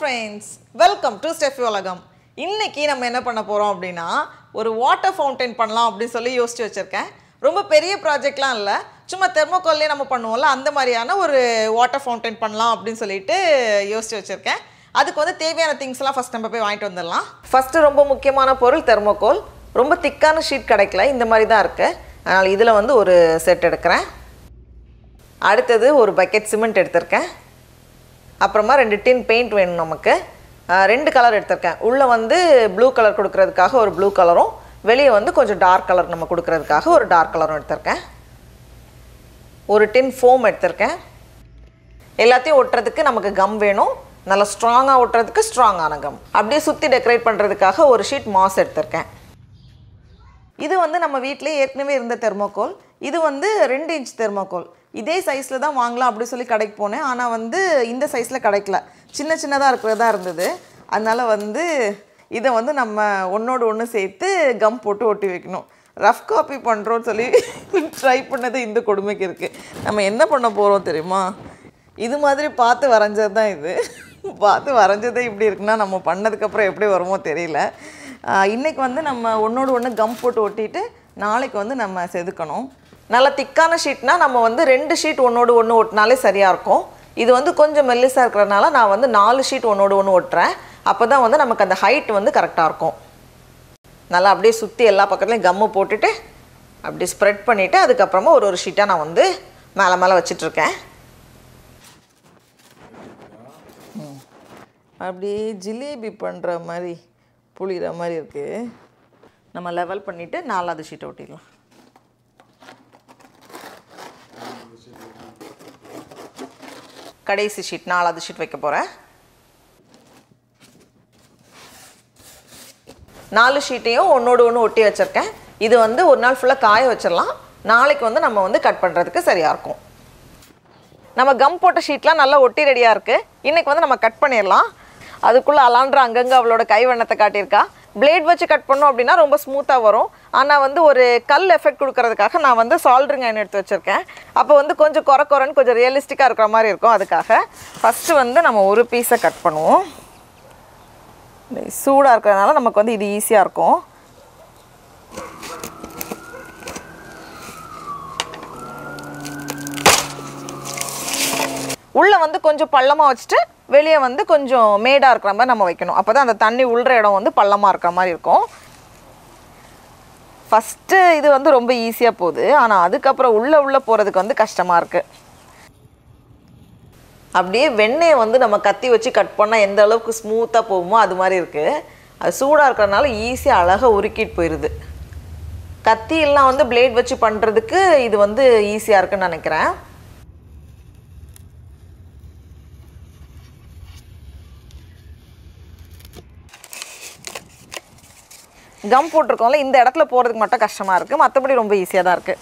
Friends welcome to Steffi உலகம் இன்னைக்கு நம்ம என்ன பண்ண போகிறோம் அப்படின்னா ஒரு வாட்டர் ஃபவுண்டைன் பண்ணலாம் அப்படின்னு சொல்லி யோசிச்சு வச்சுருக்கேன் ரொம்ப பெரிய ப்ராஜெக்ட்லாம் இல்லை சும்மா தெர்மோகால்லே நம்ம பண்ணுவோம்ல அந்த மாதிரியான ஒரு வாட்டர் ஃபவுண்டைன் பண்ணலாம் அப்படின்னு சொல்லிட்டு யோசிச்சு வச்சுருக்கேன் அதுக்கு வந்து தேவையான திங்ஸ்லாம் ஃபஸ்ட் நம்ம போய் வாங்கிட்டு வந்துடலாம் ஃபஸ்ட்டு ரொம்ப முக்கியமான பொருள் தெர்மோகோல் ரொம்ப திக்கான ஷீட் கிடைக்கல இந்த மாதிரி தான் இருக்குது அதனால் இதில் வந்து ஒரு செட் எடுக்கிறேன் அடுத்தது ஒரு பக்கெட் சிமெண்ட் எடுத்திருக்கேன் அப்புறமா ரெண்டு டின் பெயிண்ட் வேணும் நமக்கு அஹ் ரெண்டு கலர் எடுத்திருக்கேன் உள்ளே வந்து ப்ளூ கலர் கொடுக்கறதுக்காக ஒரு ப்ளூ கலரும் வெளியே வந்து கொஞ்சம் டார்க் கலர் நம்ம கொடுக்கறதுக்காக ஒரு டார்க் கலரும் எடுத்திருக்கேன் ஒரு டின் ஃபோம் எடுத்திருக்கேன் எல்லாத்தையும் ஒட்டுறதுக்கு நமக்கு கம் வேணும் நல்லா ஸ்ட்ராங்காக ஒட்டுறதுக்கு ஸ்ட்ராங்கான கம் அப்படியே சுற்றி டெக்கரேட் பண்ணுறதுக்காக ஒரு ஷீட் மாஸ் எடுத்திருக்கேன் இது வந்து நம்ம வீட்டிலே ஏற்கனவே இருந்த தெர்மோகோல் இது வந்து ரெண்டு இன்ச் தெர்மோகோல் இதே சைஸில் தான் வாங்கலாம் அப்படி சொல்லி கடைக்கு போனேன் ஆனால் வந்து இந்த சைஸில் கிடைக்கல சின்ன சின்னதாக இருக்கிறதா இருந்தது அதனால் வந்து இதை வந்து நம்ம ஒன்றோடு ஒன்று சேர்த்து கம் போட்டு ஒட்டி வைக்கணும் ரஃப் காப்பி பண்ணுறோன்னு சொல்லி ட்ரை பண்ணது இந்த கொடுமைக்கு இருக்குது நம்ம என்ன பண்ண போகிறோம் தெரியுமா இது மாதிரி பார்த்து வரைஞ்சது தான் இது பார்த்து வரைஞ்சதே இப்படி இருக்குன்னா நம்ம பண்ணதுக்கப்புறம் எப்படி வருமோ தெரியல ஆஹ் இன்னைக்கு வந்து நம்ம ஒன்றோடு ஒன்று கம் போட்டு ஒட்டிட்டு நாளைக்கு வந்து நம்ம செதுக்கணும் நல்லா திக்கான ஷீட்னா நம்ம வந்து ரெண்டு ஷீட் ஒன்றோடு ஒன்று ஒட்டினாலே சரியாக இருக்கும் இது வந்து கொஞ்சம் மெல்லிஸாக இருக்கிறனால நான் வந்து நாலு ஷீட் ஒன்றோடு ஒன்று ஒட்டுறேன் அப்போ தான் வந்து நமக்கு அந்த ஹைட் வந்து கரெக்டாக இருக்கும் நல்லா அப்படியே சுற்றி எல்லா பக்கத்துலையும் கம்மு போட்டுட்டு அப்படி ஸ்ப்ரெட் பண்ணிவிட்டு அதுக்கப்புறமா ஒரு ஒரு ஷீட்டாக நான் வந்து மேலே மேலே வச்சிட்ருக்கேன் அப்படியே ஜிலேபி பண்ணுற மாதிரி புளிகிற மாதிரி இருக்குது நம்ம லெவல் பண்ணிவிட்டு நாலாவது ஷீட்டை ஒட்டிடலாம் கடைசி ஷீட் நாலாவது ஷீட் வைக்க போகிறேன் நாலு ஷீட்டையும் ஒன்றோடு ஒன்று ஒட்டி வச்சுருக்கேன் இது வந்து ஒரு நாள் ஃபுல்லாக காய வச்சிடலாம் நாளைக்கு வந்து நம்ம வந்து கட் பண்ணுறதுக்கு சரியாக இருக்கும் நம்ம கம் போட்ட ஷீட்லாம் நல்லா ஒட்டி ரெடியாக இருக்குது இன்றைக்கி வந்து நம்ம கட் பண்ணிடலாம் அதுக்குள்ளே அலாண்ட்ரா அங்கங்கே அவளோட கைவண்ணத்தை காட்டியிருக்கா பிளேட் வச்சு கட் பண்ணோம் அப்படின்னா ரொம்ப ஸ்மூத்தாக வரும் ஆனால் வந்து ஒரு கல் எஃபெக்ட் கொடுக்கறதுக்காக நான் வந்து சால்ட்ரிங் அயன் எடுத்து வச்சுருக்கேன் அப்போ வந்து கொஞ்சம் குறை குறைன்னு கொஞ்சம் ரியலிஸ்டிக்காக இருக்கிற மாதிரி இருக்கும் அதுக்காக ஃபஸ்ட்டு வந்து நம்ம ஒரு பீஸை கட் பண்ணுவோம் சூடாக இருக்கிறதுனால நமக்கு வந்து இது ஈஸியாக இருக்கும் உள்ளே வந்து கொஞ்சம் பள்ளமாக வச்சுட்டு வெளியே வந்து கொஞ்சம் மேடாக இருக்கிற மாதிரி நம்ம வைக்கணும் அப்போ தான் அந்த தண்ணி உள்ற இடம் வந்து பள்ளமாக இருக்கிற மாதிரி இருக்கும் ஃபஸ்ட்டு இது வந்து ரொம்ப ஈஸியாக போகுது ஆனால் அதுக்கப்புறம் உள்ளே உள்ளே போகிறதுக்கு வந்து கஷ்டமாக இருக்குது அப்படியே வெண்ணெயை வந்து நம்ம கத்தி வச்சு கட் பண்ணால் எந்த அளவுக்கு ஸ்மூத்தாக போகுமோ அது மாதிரி இருக்குது அது சூடாக இருக்கிறதுனால ஈஸியாக அழகாக உருக்கிட்டு போயிடுது கத்தி எல்லாம் வந்து பிளேட் வச்சு பண்ணுறதுக்கு இது வந்து ஈஸியாக இருக்குன்னு நினைக்கிறேன் கம் போட்டிருக்கோம்ல இந்த இடத்துல போகிறதுக்கு மட்டும் கஷ்டமாக இருக்குது மற்றபடி ரொம்ப ஈஸியாக தான் இருக்குது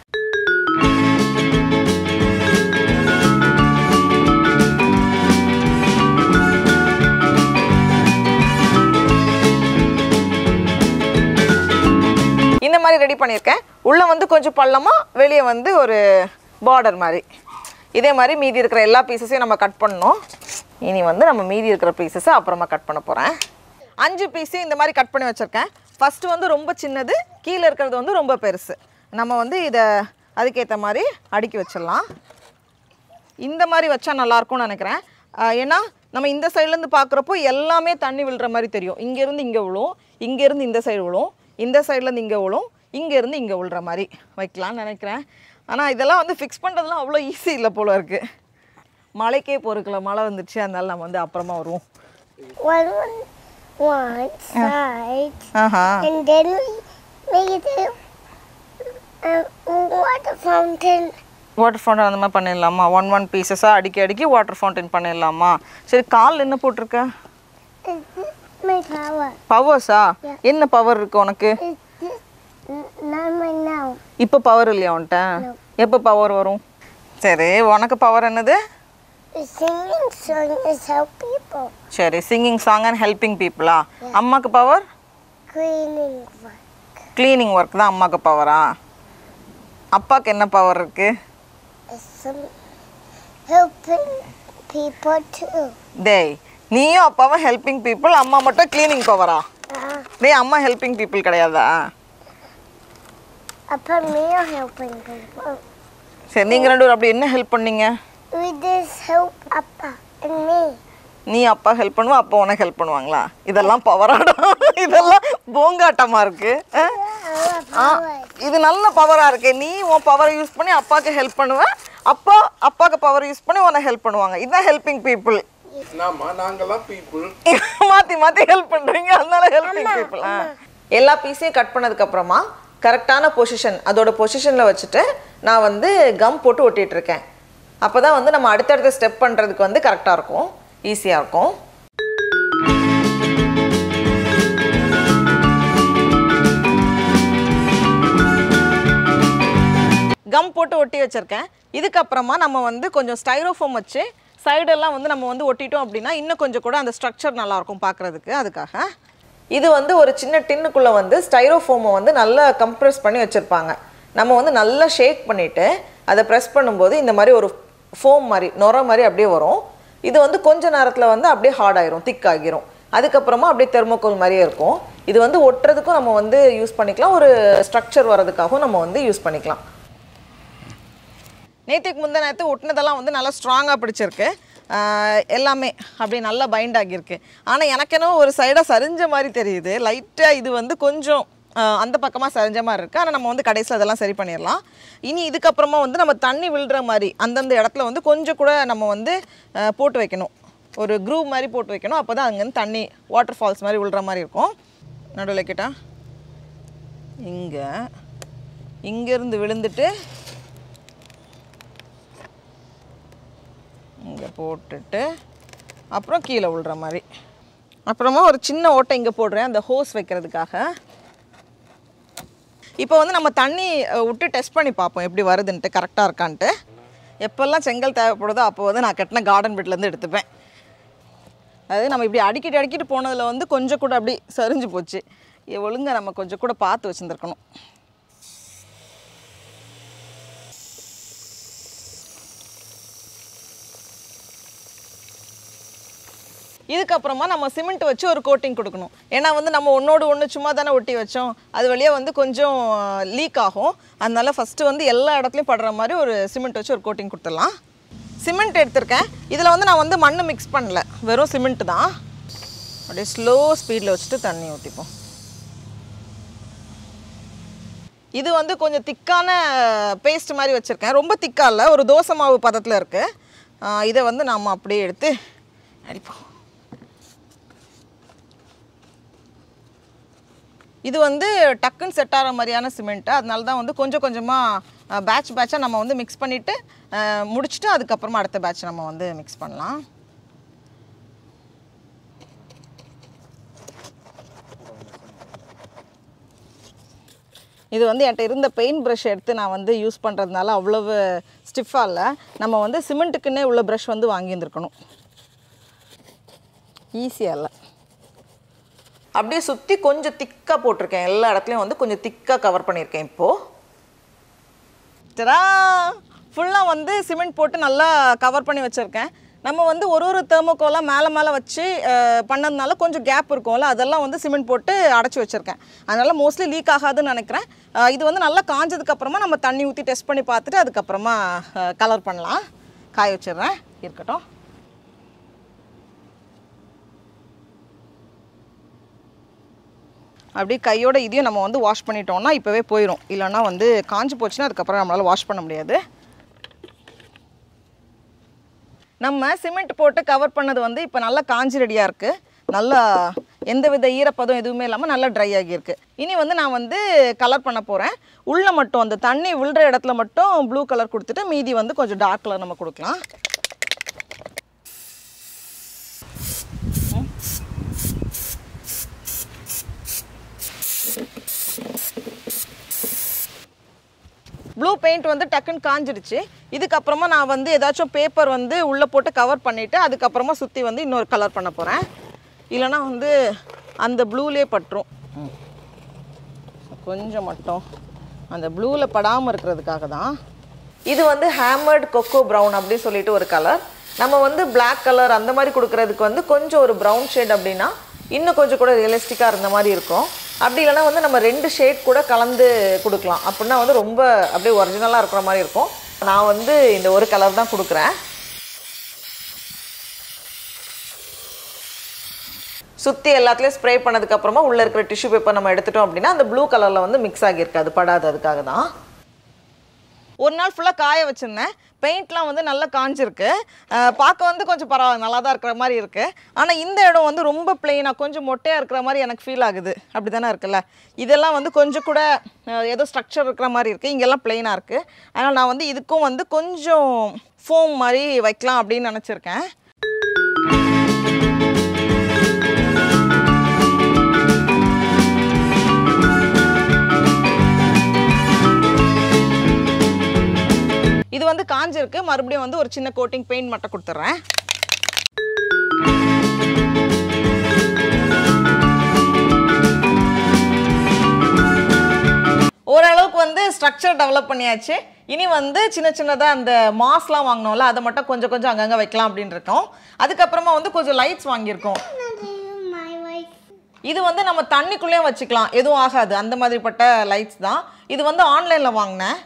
இந்த மாதிரி ரெடி பண்ணியிருக்கேன் உள்ளே வந்து கொஞ்சம் பள்ளமாக வெளியே வந்து ஒரு பார்டர் மாதிரி இதே மாதிரி மீதி இருக்கிற எல்லா பீசஸையும் நம்ம கட் பண்ணணும் இனி வந்து நம்ம மீதி இருக்கிற பீசஸை அப்புறமா கட் பண்ண போகிறேன் அஞ்சு பீஸையும் இந்த மாதிரி கட் பண்ணி வச்சுருக்கேன் ஃபஸ்ட்டு வந்து ரொம்ப சின்னது கீழே இருக்கிறது வந்து ரொம்ப பெருசு நம்ம வந்து இதை அதுக்கேற்ற மாதிரி அடுக்கி வச்சிடலாம் இந்த மாதிரி வச்சா நல்லாயிருக்கும்னு நினைக்கிறேன் ஆஹ் ஏன்னா நம்ம இந்த சைட்லேருந்து பார்க்குறப்போ எல்லாமே தண்ணி விழுற மாதிரி தெரியும் இங்கேருந்து இங்கே விழும் இங்கேருந்து இந்த சைடு விழும் இந்த சைட்லேருந்து இங்கே விழும் இங்கேருந்து இங்கே விழுற மாதிரி வைக்கலாம்னு நினைக்கிறேன் ஆனால் இதெல்லாம் வந்து ஃபிக்ஸ் பண்ணுறதுலாம் அவ்வளோ ஈஸி இல்லை போல இருக்குது மழைக்கே பொறுக்கல மழை வந்துடுச்சு அதனால நம்ம வந்து அப்புறமா வருவோம் one one one side, ஆஹா and then we make it a, a water fountain. Water fountain அந்த மாதிரி பண்ணிடலாமா ஒன் ஒன் பீசஸாக அடுக்கி அடுக்கி வாட்டர் ஃபவுண்டன் பண்ணிடலாமா சரி கால் என்ன போட்டிருக்க It's my power. பவர்ஸா என்ன பவர் இருக்கு உனக்கு It's n- not my now. இப்போ பவர் இல்லையா உன்ட்ட எப்போ பவர் வரும் சரி உனக்கு பவர் என்னது The singing song is help people. சரி சிங்கிங் சாங் அண்ட் ஹெல்பிங் பீப்புளா அம்மாக்கு power Cleaning work. Cleaning work தான் அம்மாக்கு பவரா அப்பாவுக்கு என்ன பவர் இருக்கு It's some helping people too. டேய் நீயும் அப்பாவும் ஹெல்பிங் பீப்புள் அம்மா மட்டும் க்ளீனிங் பவரா Uh, டேய் அம்மா ஹெல்பிங் பீப்புள் கிடையாதா upon me are helping people. சரி நீங்கள் ரெண்டு பேரும் அப்படி என்ன ஹெல்ப் பண்ணீங்க We just help Appa and me. நீ அப்பா ஹெல்ப் பண்ணுவா அப்பா உனக்கு ஹெல்ப் பண்ணுவாங்களா இதெல்லாம் பவராடம் இதெல்லாம் போங்காட்டமா இருக்கு ஆ? ஆ, இது நல்ல பவரா இருக்கு நீ உன் பவரை யூஸ் பண்ணி அப்பாவுக்கு ஹெல்ப் பண்ணுவ அப்பா அப்பாவுக்கு பவர் யூஸ் பண்ணி உனக்கு ஹெல்ப் பண்ணுவாங்க இதுதான் ஹெல்பிங் பீப்புள் நாம நாங்கெல்லாம் பீப்புள் மாத்தி மாத்தி ஹெல்ப் பண்றீங்க அதனால ஹெல்பிங் பீப்புள் எல்லா பீஸையும் கட் பண்ணதுக்கு அப்புறமா கரெக்டான பொசிஷன் அதோட பொசிஷன்ல வச்சுட்டு நான் வந்து கம் போட்டு ஒட்டிட்டு இருக்கேன் அப்பதான் வந்து நம்ம அடுத்தடுத்த ஸ்டெப் பண்றதுக்கு வந்து கரெக்டா இருக்கும் ஈஸியா இருக்கும் கம் போட்டு ஒட்டி வச்சிருக்கேன் இதுக்கப்புறமா நம்ம வந்து கொஞ்சம் ஸ்டைரோஃபோம் வச்சு சைடெல்லாம் வந்து நம்ம வந்து ஒட்டிட்டோம் அப்படின்னா இன்னும் கொஞ்சம் கூட அந்த ஸ்ட்ரக்சர் நல்லா இருக்கும் பார்க்கறதுக்கு அதுக்காக இது வந்து ஒரு சின்ன டின்னுக்குள்ளே வந்து ஸ்டைரோஃபோமை வந்து நல்லா கம்ப்ரெஸ் பண்ணி வச்சுருப்பாங்க நம்ம வந்து நல்லா ஷேக் பண்ணிவிட்டு அதை ப்ரெஸ் பண்ணும்போது இந்த மாதிரி ஒரு ஃபோம் மாதிரி நுர மாதிரி அப்படியே வரும் இது வந்து கொஞ்ச நேரத்தில் வந்து அப்படியே ஹார்ட் ஆயிரும் திக் ஆகிரும் அதுக்கப்புறமா அப்படியே தெர்மோகோல் மாதிரியே இருக்கும் இது வந்து ஒட்டுறதுக்கும் நம்ம வந்து யூஸ் பண்ணிக்கலாம் ஒரு ஸ்ட்ரக்சர் வர்றதுக்காகவும் நம்ம வந்து யூஸ் பண்ணிக்கலாம் நேற்றுக்கு முந்தின நேரத்து ஒட்டினதெல்லாம் வந்து நல்லா ஸ்ட்ராங்காக பிடிச்சிருக்கு ஆஹ் எல்லாமே அப்படி நல்லா பைண்ட் ஆகியிருக்கு ஆனால் எனக்கு என்னவோ ஒரு சைடாக சரிஞ்ச மாதிரி தெரியுது லைட்டாக இது வந்து கொஞ்சம் ஆஹ் அந்த பக்கமாக சரிஞ்ச மாதிரி இருக்குது ஆனால் நம்ம வந்து கடைசியில் அதெல்லாம் சரி பண்ணிடலாம் இனி இதுக்கப்புறமா வந்து நம்ம தண்ணி விழுற மாதிரி அந்தந்த இடத்துல வந்து கொஞ்சம் கூட நம்ம வந்து ஆஹ் போட்டு வைக்கணும் ஒரு க்ரூவ் மாதிரி போட்டு வைக்கணும் அப்போ தான் அங்கேருந்து தண்ணி வாட்டர் ஃபால்ஸ் மாதிரி விழுற மாதிரி இருக்கும் நடுவில் கிட்டா இங்கே இங்கேருந்து விழுந்துட்டு இங்கே போட்டுட்டு அப்புறம் கீழே விழுற மாதிரி அப்புறமா ஒரு சின்ன ஓட்டை இங்கே போடுறேன் அந்த ஹோஸ் வைக்கிறதுக்காக இப்போ வந்து நம்ம தண்ணி அஹ், விட்டு டெஸ்ட் பண்ணி பார்ப்போம் எப்படி வருதுன்ட்டு கரெக்டாக இருக்கான்ட்டு எப்போல்லாம் செங்கல் தேவைப்படுதோ அப்போ வந்து நான் கட்டின கார்டன் பெட்லேருந்து எடுத்துப்பேன் அதாவது நம்ம இப்படி அடிக்கிட்டு அடிக்கிட்டு போனதில் வந்து கொஞ்சம் கூட அப்படி சரிஞ்சு போச்சு இ- ஒழுங்கா நம்ம கொஞ்சம் கூட பார்த்து வச்சுருந்துருக்கணும் இதுக்கப்புறமா நம்ம சிமெண்ட் வச்சு ஒரு கோட்டிங் கொடுக்கணும் ஏன்னா வந்து நம்ம ஒன்றோடு ஒன்று சும்மா தானே ஒட்டி வச்சோம் அது வழியாக வந்து கொஞ்சம் லீக் ஆகும் அதனால ஃபஸ்ட்டு வந்து எல்லா இடத்துலையும் படுற மாதிரி ஒரு சிமெண்ட் வச்சு ஒரு கோட்டிங் கொடுத்துடலாம் சிமெண்ட் எடுத்திருக்கேன் இதில் வந்து நான் வந்து மண் மிக்ஸ் பண்ணல வெறும் சிமெண்ட் தான் அப்படியே ஸ்லோ ஸ்பீடில் வச்சுட்டு தண்ணி ஊற்றிப்போம் இது வந்து கொஞ்சம் திக்கான பேஸ்ட் மாதிரி வச்சுருக்கேன் ரொம்ப திக்கா இல்லை ஒரு தோசை மாவு பதத்தில் இருக்குது இதை வந்து நாம் அப்படியே எடுத்து அடிப்போம் இது வந்து டக்குன்னு செட் ஆகிற மாதிரியான சிமெண்ட்டு அதனால தான் வந்து கொஞ்சம் கொஞ்சமாக பேட்ச் பேட்சாக நம்ம வந்து மிக்ஸ் பண்ணிவிட்டு முடிச்சுட்டு அதுக்கப்புறமா அடுத்த பேட்ச் நம்ம வந்து மிக்ஸ் பண்ணலாம் இது வந்து என்கிட்ட இருந்த பெயிண்ட் ப்ரஷ் எடுத்து நான் வந்து யூஸ் பண்ணுறதுனால அவ்வளவு ஸ்டிஃபாக இல்லை நம்ம வந்து சிமெண்ட்டுக்குன்னே உள்ள ப்ரஷ் வந்து வாங்கியிருந்துருக்கணும் ஈஸியாக இல்லை அப்படியே சுற்றி கொஞ்சம் திக்காக போட்டிருக்கேன் எல்லா இடத்துலையும் வந்து கொஞ்சம் திக்காக கவர் பண்ணியிருக்கேன் இப்போது சரா ஃபுல்லாக வந்து சிமெண்ட் போட்டு நல்லா கவர் பண்ணி வச்சுருக்கேன் நம்ம வந்து ஒரு ஒரு தேர்மோக்கோலாம் மேலே மேலே வச்சு அஹ், பண்ணதுனால கொஞ்சம் கேப் இருக்கும்ல அதெல்லாம் வந்து சிமெண்ட் போட்டு அடைச்சி வச்சுருக்கேன் அதனால் மோஸ்ட்லி லீக் ஆகாதுன்னு நினைக்கிறேன் அஹ், இது வந்து நல்லா காஞ்சதுக்கப்புறமா நம்ம தண்ணி ஊற்றி டெஸ்ட் பண்ணி பார்த்துட்டு அதுக்கப்புறமா கலர் பண்ணலாம் காய வச்சிடுறேன் இருக்கட்டும் அப்படியே கையோட இதையும் நம்ம வந்து வாஷ் பண்ணிட்டோம்னா இப்போவே போயிடும் இல்லைன்னா வந்து காஞ்சு போச்சுன்னா அதுக்கப்புறம் நம்மளால் வாஷ் பண்ண முடியாது நம்ம சிமெண்ட் போட்டு கவர் பண்ணது வந்து இப்போ நல்லா காஞ்சி ரெடியாக இருக்குது நல்லா எந்த வித ஈரப்பதம் எதுவுமே இல்லாமல் நல்லா ட்ரை ஆகியிருக்கு இனி வந்து நான் வந்து கலர் பண்ண போகிறேன் உள்ளே மட்டும் அந்த தண்ணி விழுற இடத்துல மட்டும் ப்ளூ கலர் கொடுத்துட்டு மீதி வந்து கொஞ்சம் டார்க் கலர் நம்ம கொடுக்கலாம் ப்ளூ பெயிண்ட் வந்து டக்குன்னு காஞ்சிடுச்சு இதுக்கப்புறமா நான் வந்து ஏதாச்சும் பேப்பர் வந்து உள்ளே போட்டு கவர் பண்ணிவிட்டு அதுக்கப்புறமா சுற்றி வந்து இன்னொரு கலர் பண்ண போகிறேன் இல்லைன்னா வந்து அந்த ப்ளூலே பட்டுரும் கொஞ்சம் மட்டும் அந்த ப்ளூவில் படாமல் இருக்கிறதுக்காக தான் இது வந்து ஹேமர்ட் கொக்கோ ப்ரௌன் அப்படின்னு சொல்லிட்டு ஒரு கலர் நம்ம வந்து Black கலர் அந்த மாதிரி கொடுக்கறதுக்கு வந்து கொஞ்சம் ஒரு ப்ரௌன் ஷேட் அப்படின்னா இன்னும் கொஞ்சம் கூட ரியலிஸ்டிக்காக இருந்த மாதிரி இருக்கும் அப்படி இல்லைன்னா வந்து நம்ம ரெண்டு ஷேட் கூட கலந்து கொடுக்கலாம் அப்படின்னா வந்து ரொம்ப அப்படியே ஒரிஜினலாக இருக்கிற மாதிரி இருக்கும் நான் வந்து இந்த ஒரு கலர் தான் கொடுக்குறேன் சுற்றி எல்லாத்துலேயும் ஸ்ப்ரே பண்ணதுக்கப்புறமா உள்ளே இருக்கிற டிஷ்யூ பேப்பர் நம்ம எடுத்துட்டோம் அப்படின்னா அந்த ப்ளூ கலரில் வந்து மிக்ஸ் ஆகியிருக்காது படாது அதுக்காக தான் ஒரு நாள் ஃபுல்லாக காய வச்சுருந்தேன் பெயிண்ட்லாம் வந்து நல்லா காஞ்சிருக்கு அஹ் பார்க்க வந்து கொஞ்சம் பரவாயில்ல நல்லா தான் இருக்கிற மாதிரி இருக்குது ஆனால் இந்த இடம் வந்து ரொம்ப பிளெயினாக கொஞ்சம் மொட்டையாக இருக்கிற மாதிரி எனக்கு ஃபீல் ஆகுது அப்படி தானே இருக்குல்ல இதெல்லாம் வந்து கொஞ்சம் கூட அஹ், ஏதோ ஸ்ட்ரக்சர் இருக்கிற மாதிரி இருக்குது இங்கெல்லாம் பிளெயினாக இருக்குது அதனால் நான் வந்து இதுக்கும் வந்து கொஞ்சம் ஃபோம் மாதிரி வைக்கலாம் அப்படின்னு நினச்சிருக்கேன் இது வந்து காஞ்சிருக்கு மறுபடியும் வந்து ஒரு சின்ன கோட்டிங் பெயிண்ட் மட்டும் கொடுத்துட்றேன் ஓரளவுக்கு வந்து ஸ்ட்ரக்சர் டெவலப் பண்ணியாச்சு இனி வந்து சின்ன சின்னதாக அந்த மாஸ்லாம் வாங்கினோம்ல அதை மட்டும் கொஞ்சம் கொஞ்சம் அங்கங்கே வைக்கலாம் அப்படின்னு இருக்கோம் அதுக்கப்புறமா வந்து கொஞ்சம் லைட்ஸ் வாங்கியிருக்கோம் my wife. இது வந்து நம்ம தண்ணிக்குள்ளேயும் வச்சுக்கலாம் எதுவும் ஆகாது அந்த மாதிரிப்பட்ட லைட்ஸ் தான் இது வந்து ஆன்லைனில் வாங்கினேன்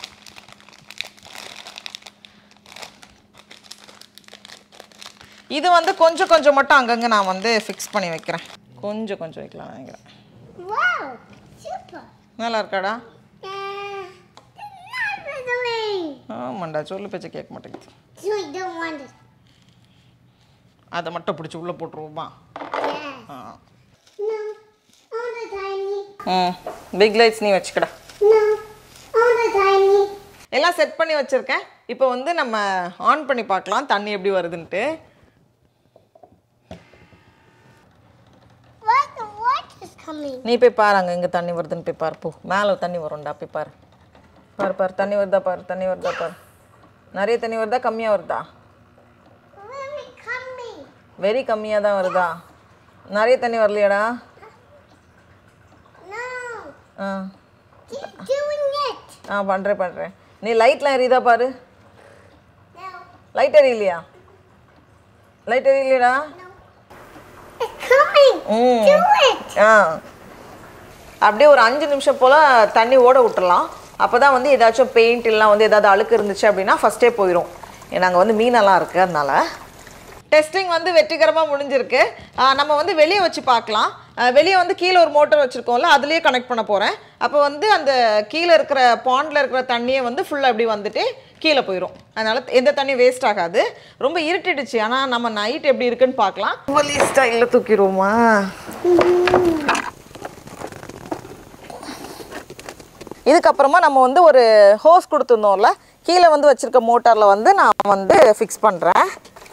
இது வந்து கொஞ்சம் கொஞ்சம் மட்டும் அங்கங்கே நான் வந்து ஃபிக்ஸ் பண்ணி வைக்கிறேன் கொஞ்சம் கொஞ்சம் வைக்கலாம் நினைக்கிறேன் Wow, super. நல்லா இருக்காடா Uh, not really. ஆமாண்டா சொல்லு பேச்ச கேட்க மாட்டேங்குது So I don't want it. அதை மட்டும் பிடிச்சி உள்ளே போட்டுருவோமா Yeah. ஆ No, I want the tiny. ம் பிக் லைட்ஸ் நீ வச்சுக்கடா No, I want the tiny. எல்லாம் செட் பண்ணி வச்சுருக்கேன் இப்போ வந்து நம்ம ஆன் பண்ணி பார்க்கலாம் தண்ணி எப்படி வருதுன்ட்டு What? The water is coming. நீ போய் பாரு அங்கே எங்கே தண்ணி வருதுன்னு போய் பாரு போ மேலே தண்ணி வரும்டா போய் பாரு பாரு பாரு தண்ணி வருதா பாரு தண்ணி வருதா பாரு நிறைய தண்ணி வருதா கம்மியாக வருதா Really coming. வெரி கம்மியாக தான் வருதா நிறைய தண்ணி வரலையாடா No, ah keep doing it. ஆ பண்ணுறேன் பண்ணுறேன் நீ லைட்லாம் எரியுதா பாரு No, லைட் எரியலையா லைட் எரியலையாடா no. It's coming. ம் Do it. ஆ அப்படியே ஒரு அஞ்சு நிமிஷம் போல் தண்ணி ஓட விட்டுறலாம் அப்போ தான் வந்து ஏதாச்சும் பெயிண்ட் இல்லைனா வந்து ஏதாவது அழுக்கு இருந்துச்சு அப்படின்னா ஃபஸ்ட்டே போயிடும் நாங்கள் வந்து மீனெல்லாம் இருக்குது அதனால டெஸ்டிங் வந்து வெற்றிகரமாக முடிஞ்சிருக்கு ஆ, நம்ம வந்து வெளியே வச்சு பார்க்கலாம் வெளியே வந்து கீழே ஒரு மோட்டர் வச்சுருக்கோம்ல அதுலேயே கனெக்ட் பண்ண போகிறேன் அப்போ வந்து அந்த கீழே இருக்கிற பாண்டில் இருக்கிற தண்ணியை வந்து ஃபுல்லாக இப்படி வந்துட்டு கீழே போயிடும் அதனால் எந்த தண்ணியும் வேஸ்ட் ஆகாது ரொம்ப இருட்டிடுச்சு ஆனால் நம்ம நைட் எப்படி இருக்குன்னு பார்க்கலாம் வலி ஸ்டைலில் தூக்கிடுவோமா இதுக்கப்புறமா நம்ம வந்து ஒரு ஹோஸ் கொடுத்துருந்தோம்ல கீழே வந்து வச்சுருக்க மோட்டாரில் வந்து நான் வந்து ஃபிக்ஸ் பண்ணுறேன்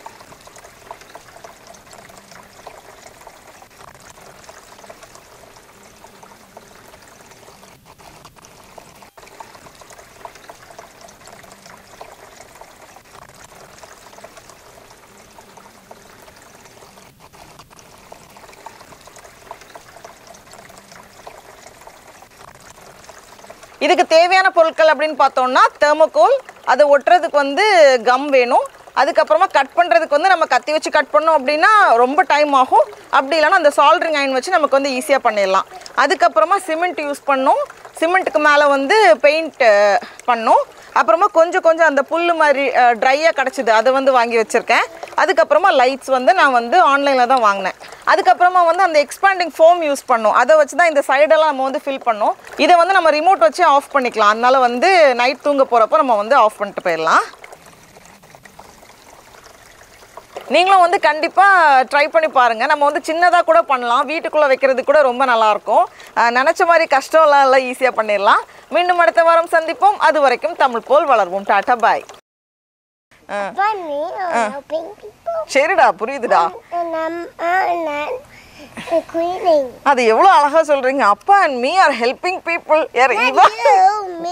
இதுக்கு தேவையான பொருட்கள் அப்படின்னு பார்த்தோம்னா தெர்மோகோல் அதை ஒட்டுறதுக்கு வந்து கம் வேணும் அதுக்கப்புறமா கட் பண்ணுறதுக்கு வந்து நம்ம கத்தி வச்சு கட் பண்ணோம் அப்படின்னா ரொம்ப டைம் ஆகும் அப்படி இல்லைன்னா அந்த சால்ட்ரிங் அயன் வச்சு நமக்கு வந்து ஈஸியாக பண்ணிடலாம் அதுக்கப்புறமா சிமெண்ட் யூஸ் பண்ணோம் சிமெண்ட்டுக்கு மேலே வந்து பெயிண்ட் பண்ணோம் அப்புறமா கொஞ்சம் கொஞ்சம் அந்த புல் மாதிரி ட்ரையாக கிடச்சிது அதை வந்து வாங்கி வச்சுருக்கேன் அதுக்கப்புறமா லைட்ஸ் வந்து நான் வந்து ஆன்லைனில் தான் வாங்கினேன் அதுக்கப்புறமா வந்து அந்த எக்ஸ்பேண்டிங் ஃபோம் யூஸ் பண்ணோம் அதை வச்சு தான் இந்த சைடெல்லாம் நம்ம வந்து ஃபில் பண்ணோம் இதை வந்து நம்ம ரிமோட் வச்சு ஆஃப் பண்ணிக்கலாம் அதனால வந்து நைட் தூங்க போகிறப்போ நம்ம வந்து ஆஃப் பண்ணிட்டு போயிடலாம் நீங்களும் வந்து கண்டிப்பாக ட்ரை பண்ணி பாருங்கள் நம்ம வந்து சின்னதாக கூட பண்ணலாம் வீட்டுக்குள்ளே வைக்கிறது கூட ரொம்ப நல்லாயிருக்கும் நினச்ச மாதிரி கஷ்டம்லாம் எல்லாம் ஈஸியாக பண்ணிடலாம் மீண்டும் அடுத்த வாரம் சந்திப்போம் அது வரைக்கும் தமிழ் போல் வளர்வோம் tata bye Funny, I'm helping people. சரிடா புரியுதுடா And I'm and I'm cleaning. அது எவ்வளோ அழகாக சொல்கிறீங்க அப்பா and me are helping people யார் இவா You, me.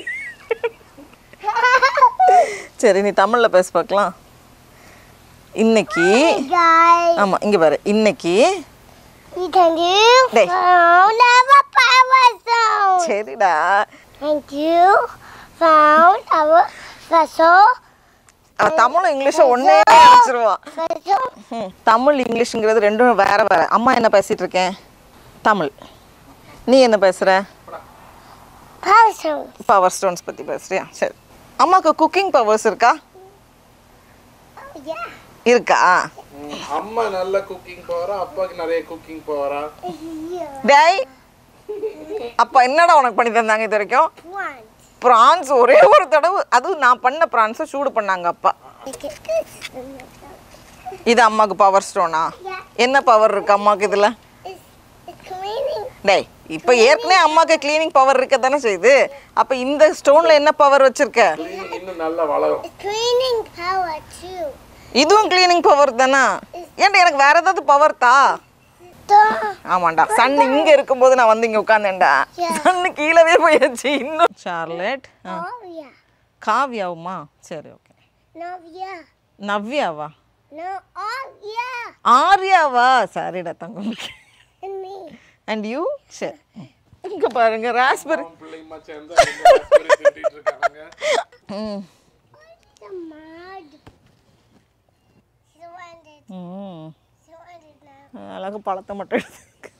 சரி நீ தமிழில் பேச பார்க்கலாம் இன்னைக்கு Guys, ஆமாம் இங்கே பாரு இன்னைக்கு you can do Đây. found our power zone. சரிடா And you found our vessel அவ தமிழும் இங்கிலீஷும் ஒன்னே நினைச்சிருவா Photo. ம், தமிழ் இங்கிலீஷுங்கிறது ரெண்டும் வேற வேற அம்மா என்ன பேசிட்டு இருக்கேன் தமிழ் நீ என்ன பேசுற Puzzle. பவர் ஸ்டோன்ஸ் பத்தி பேசுறியா சரி அம்மாக்கு குக்கிங் பவர்ஸ் இருக்கா Yeah. இருக்கா ம், அம்மா நல்ல குக்கிங் பவரா அப்பாக்கு நிறைய குக்கிங் பவரா Yeah. டேய் அப்பா என்னடா உனக்கு பண்ணி தந்தாங்க இது வரைக்கும் One. ப்ரான்ஸ் ஒரே ஒரு தடவை அதுவும் நான் பண்ண ப்ரான்ஸை சூடு பண்ணாங்க அப்பா Look at this. இது அம்மாக்கு பவர் ஸ்டோனா Yeah. என்ன பவர் இருக்கு அம்மாக்கு இதுல It's, it's cleaning. டேய் இப்போ ஏற்கனவே அம்மாக்கு க்ளீனிங் பவர் இருக்க தானே செய்யுது அப்போ இந்த ஸ்டோன்ல என்ன பவர் வச்சிருக்க Cleaning இன்னும் நல்லா வளரும் It's cleaning power too. இதுவும் க்ளீனிங் பவர் தானே ஏன்டா எனக்கு வேற ஏதாவது பவர் தா Duh. ஆமாண்டா சன் இங்க இருக்கும்போது நான் வந்து இங்க உட்காந்தேன்டா Yeah. சன்னு கீழவே போயாச்சு இன்னும் சார்லெட் ஆ. Oh yeah. காவ்யாவுமா சரி ஓகே No yeah. நவ்யாவா No. Oh yeah. ஆர்யாவா சரிடா தங்கம் And me. அண்ட் யூ சரி இங்க பாருங்க ராஸ்பெரி அவன் பிள்ளைமா சேர்ந்து அவங்க raspberry தின்னுட்டு இருக்காங்க ம் The mud. She wanted. ம் She wanted now. அழகு பழத்தை மட்டும் எடுத்து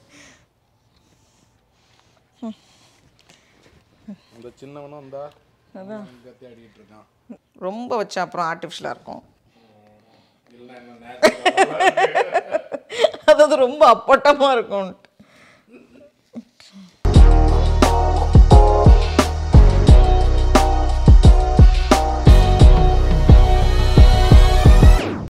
இந்த சின்னவனும் இந்த கத்தி ஆடிட்டு இருக்கான் ரொம்ப வச்சா அப்புறம் ஆர்டிஃபிஷியலாக இருக்கும் இல்லைன்னா என்ன natural ஆ அதாவது ரொம்ப அப்பட்டமாக இருக்கும்